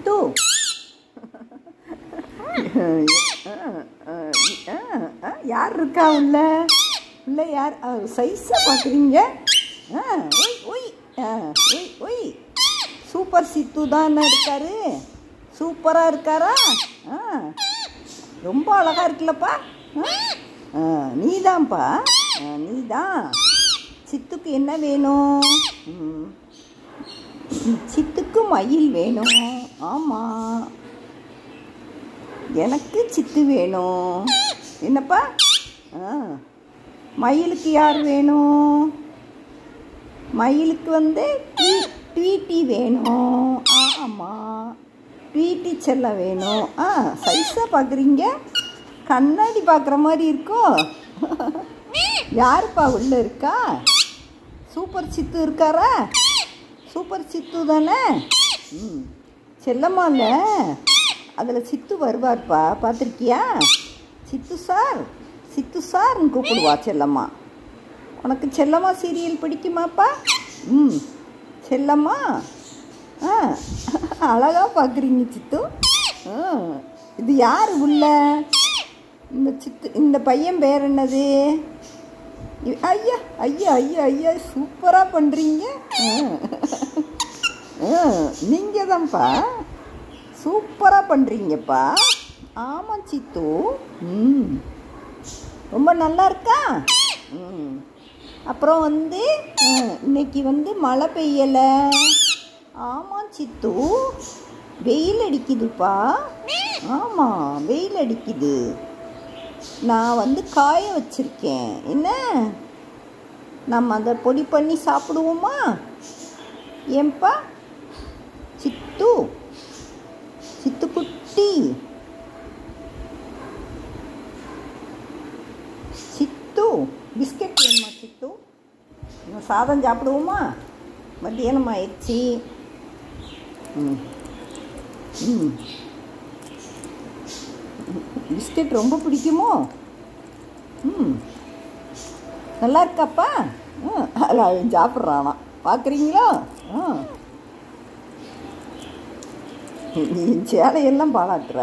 சித்து யார் இருக்கா உள்ள உள்ள யார் சைஸாக பார்க்குறீங்க ஆ ஒய் ஒய் ஆ ஒய் ஒய் சூப்பர் சித்து தானே இருக்காரு சூப்பராக இருக்காரா ஆ ரொம்ப அழகாக இருக்குல்லப்பா ஆ நீதான்ப்பா நீ தான் சித்துக்கு என்ன வேணும் ம். சித்துக்கு மயில் வேணும் ஆமாம் எனக்கு சித்து வேணும் என்னப்பா ஆ மயிலுக்கு யார் வேணும் மயிலுக்கு வந்து ட்வீ- ட்வீட்டி வேணும் ஆமாம் ட்வீட்டி செல்லம் வேணும் ஆ சைஸாக பார்க்குறீங்க கண்ணாடி பார்க்குற மாதிரி இருக்கோ யாருப்பா உள்ளே இருக்கா சூப்பர் சித்து இருக்காரா சூப்பர் சித்து தானே ம் செல்லம்மால அதில் சித்து வருவார்ப்பா பார்த்துருக்கியா சித்து சார் சித்து சார்னு கூப்பிடுவா செல்லம்மா உனக்கு செல்லம்மா சீரியல் பிடிக்குமாப்பா ம் செல்லம்மா ஆ அழகாக பார்க்குறீங்க சித்து ஆ இது யார் உள்ள இந்த சித்து இந்த பையன் பேர் என்னது இ- ஐயா ஐயா ஐயா ஐயா சூப்பராக பண்ணுறீங்க நீங்கள் தான்ப்பா சூப்பராக பண்ணுறீங்கப்பா ஆமாம் சித்து ம் ரொம்ப நல்லா இருக்கா ம் அப்புறம் வந்து ம், இன்னைக்கு வந்து மழை பெய்யலை ஆமாம் சித்து வெயில் அடிக்குதுப்பா ஆமாம் வெயில் அடிக்குது நான் வந்து காய வச்சிருக்கேன் என்ன நம்ம அதை பொடி பண்ணி சாப்பிடுவோமா ஏன்பா சித்து சித்து குட்டி சித்து பிஸ்கட் வேணுமா சித்து நம்ம சாதம் சாப்பிடுவோமா மத்தியானம் ஆயிடுச்சு ம் ம் பிஸ்கட் ரொம்ப பிடிக்குமோ ம் நல்லா இருக்காப்பா ம் அதில் அவன் சாப்பிட்றானா பார்க்குறீங்களா ம் நீ சேலையெல்லாம் பாராட்டுற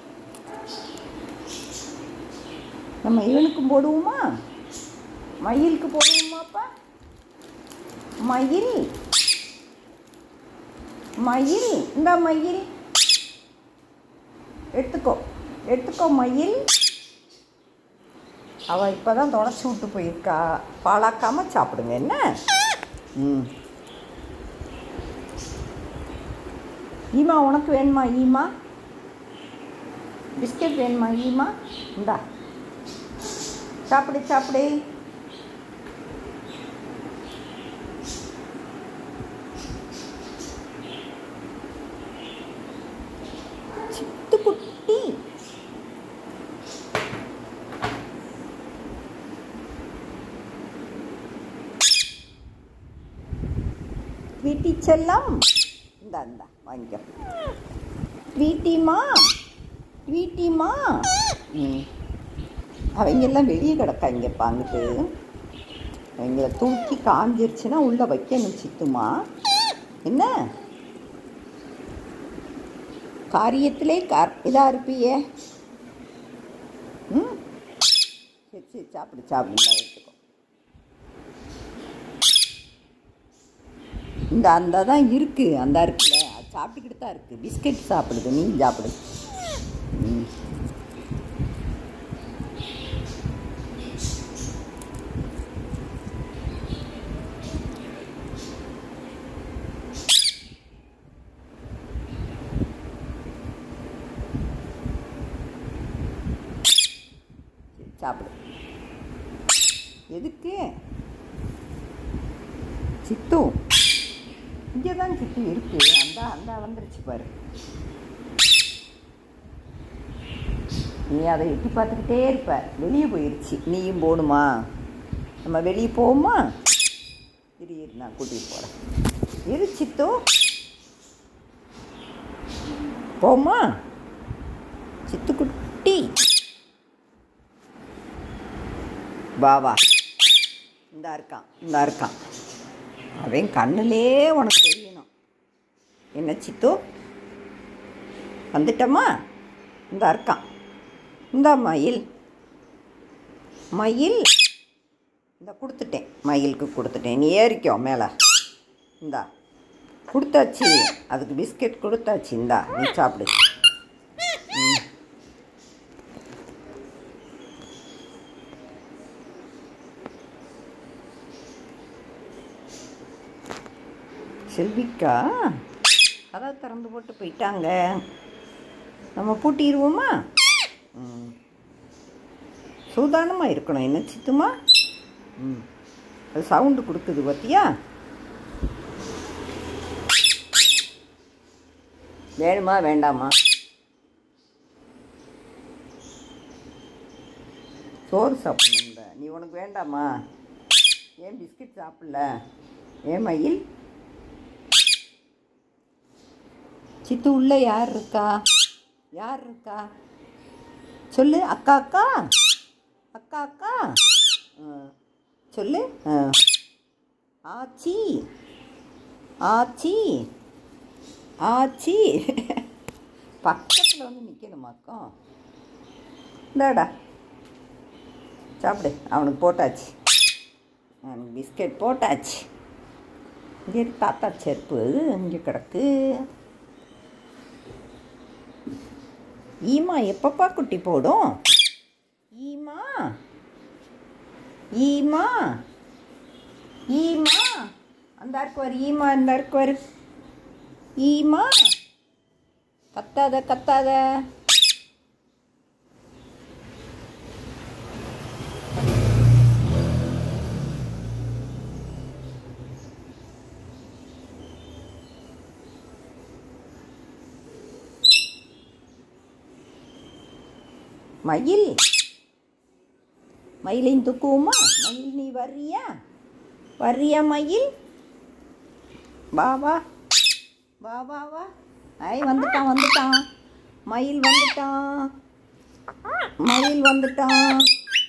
நம்ம இவனுக்கும் போடுவோமா மயிலுக்கு போடுவோமாப்பா மயில் மயில் இந்த மயில் எடுத்துக்கோ எடுத்துக்கோ மயில் அவள் இப்போ தான் தொடச்சி விட்டு போயிருக்கா பாழாக்காம சாப்பிடுங்க என்ன ம் ஈமா உனக்கு வேணுமா ஈமா பிஸ்கட் வேணுமா ஈமா இந்தா சாப்பிடு சாப்பிடு சிட்டுக்குட்டி வீட்டி செல்லம் இந்த இந்த வாங்கிக்க வீட்டிமா வீட்டிமா ம் அவங்க எல்லாம் வெளியே கிடக்காங்கப்பா அங்கிட்டு அவங்கள தூக்கி காஞ்சிருச்சுன்னா உள்ளே வைக்கணும் சித்துமா என்ன காரியத்திலே கார் இதாக இருப்பியே ம் சரி சரி சாப்பிடு சாப்பிடு இந்தா எடுத்துக்கோ இந்த அந்த தான் இருக்குது அந்த இருக்குல்ல அது சாப்பிட்டுக்கிட்டு தான் இருக்குது பிஸ்கட் சாப்பிடுது நீ சாப்பிடு ம் சரி, சாப்பிடு எதுக்கு சித்து இங்கே தான் சித்து இருக்கு அந்த அந்த வந்துருச்சு பாரு நீ அதை எட்டி பார்த்துக்கிட்டே இருப்ப வெளியே போயிருச்சு நீயும் போகணுமா நம்ம வெளியே போவோமா இரு இரு நான் கூட்டிகிட்டு போகிறேன் இரு சித்து போமா சித்துக்குட்டி வா வா இந்தா இருக்கான் இந்தா இருக்கான் அவன் கண்ணுலே உனக்கு தெரியணும் என்ன சித்து வந்துட்டோமா இந்த இருக்கான் இந்த மயில் மயில் இந்த கொடுத்துட்டேன் மயிலுக்கு கொடுத்துட்டேன் நீ ஏறிக்கோ மேலே இந்தா கொடுத்தாச்சு அதுக்கு பிஸ்கெட் கொடுத்தாச்சு இந்தா நீ சாப்பிடு ம். செல்விக்கா அதான் திறந்து போட்டு போயிட்டாங்க நம்ம பூட்டிடுவோமா ம் சூதானமாக இருக்கணும் என்ன சித்துமா ம் அது சவுண்டு கொடுக்குது பார்த்தியா வேணுமா வேண்டாமா சோறு சாப்பிடணும்ல நீ உனக்கு வேண்டாமா ஏன் பிஸ்கட் சாப்பிடல ஏன் மயில் சித்து உள்ள யார் இருக்கா யார் இருக்கா சொல்லு அக்கா அக்கா அக்கா அக்கா ஆ, சொல்லு ஆ. ஆச்சி ஆச்சி ஆச்சி பக்கத்தில் வந்து நிற்கணுமாக்கம் இந்தாடா சாப்பிடு அவனுக்கு போட்டாச்சு அவனுக்கு பிஸ்கெட் போட்டாச்சு இங்கே இருக்கு தாத்தா செருப்பு இங்கே கிடக்கு ஈமா எப்பப்பா குட்டி போடும் ஈமா ஈமா ஈமா அந்த இருக்கு வரு ஈமா இந்த இருக்கு வரு ஈமா கத்தாத கத்தாத மயில் மயிலையும் தூக்குவோமா மயில் நீ வர்றியா வர்றியா மயில் வா வா வா வா வா ஐ வந்துட்டான் வந்துட்டான் மயில் வந்துட்டான் மயில் வந்துட்டான்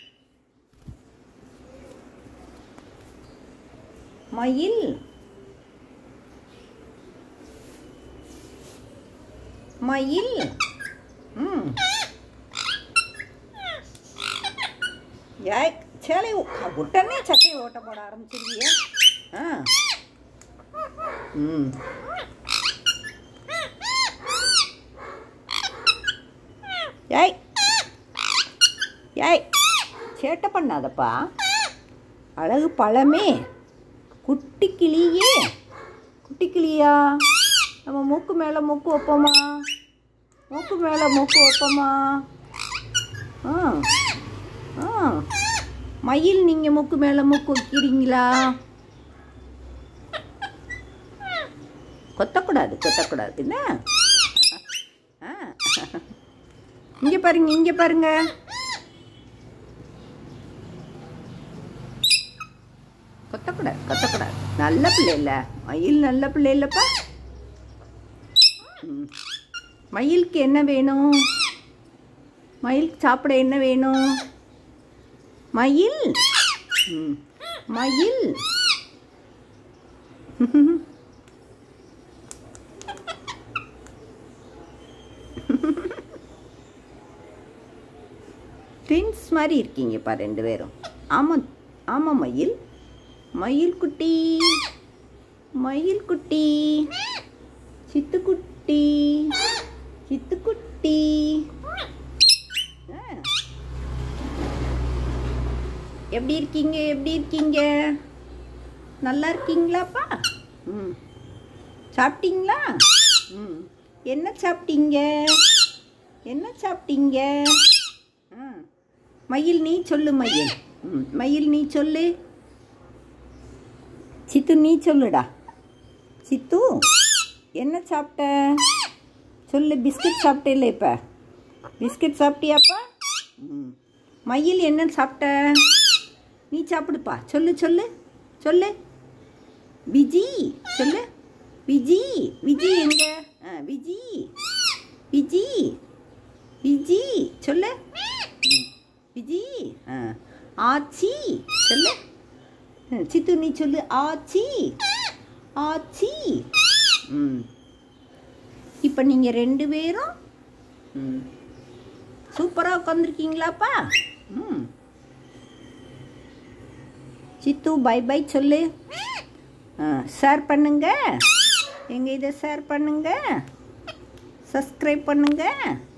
மயில் மயில் ம் ஏய் சேலை உடனே சட்டையை ஓட்ட போட ஆரம்பிச்சிருவிய ஆ ம் ஏய் ஏய் சேட்டை பண்ணாதப்பா அழகு பழமே குட்டி கிளியே குட்டி கிளியா நம்ம மூக்கு மேலே மூக்கு வைப்போமா மூக்கு மேலே மூக்கு வைப்போமா ஆ ஆ மயில் நீங்கள் மூக்கு மேலே மூக்கு வைக்கிறீங்களா கொத்தக்கூடாது கொத்தக்கூடாது என்ன ஆ இங்கே பாருங்க இங்கே பாருங்க கொத்தக்கூடாது கொத்தக்கூடாது நல்ல பிள்ளை இல்லை மயில் நல்ல பிள்ளை இல்லைப்பா ம். மயிலுக்கு என்ன வேணும் மயிலுக்கு சாப்பிட என்ன வேணும் மயில் ம். மயில் ட்வின்ஸ் மாதிரி இருக்கீங்கப்பா ரெண்டு பேரும் ஆமாம் ஆமாம் மயில் மயில் குட்டி மயில் குட்டி சித்துக்குட்டி சித்துக்குட்டி ஆ. எப்படி இருக்கீங்க எப்படி இருக்கீங்க நல்லா இருக்கீங்களாப்பா ம் சாப்பிட்டீங்களா ம் என்ன சாப்பிட்டீங்க என்ன சாப்பிட்டீங்க ஆ மயில் நீ சொல்லு மயில் ம் மயில் நீ சொல்லு சித்து நீ சொல்லுடா சித்து என்ன சாப்பிட்ட சொல்லு பிஸ்கட் சாப்பிட்டே இப்போ பிஸ்கட் சாப்பிட்டியாப்பா ம் மயில் என்ன சாப்பிட்ட நீ சாப்பிடுப்பா சொல்லு சொல்லு சொல்லு விஜி சொல்லு விஜி விஜி எங்க ஆ விஜி விஜி விஜி சொல்லு ம். விஜி ஆ ஆச்சி சொல்லு ம், சித்து நீ சொல்லு ஆச்சி ஆச்சி ம் இப்போ நீங்கள் ரெண்டு பேரும் ம் சூப்பராக உட்காந்துருக்கீங்களாப்பா ம் சித்து பை பை சொல்லு ஆ ஷேர் பண்ணுங்க எங்கள் இதை ஷேர் பண்ணுங்க சப்ஸ்கிரைப் பண்ணுங்க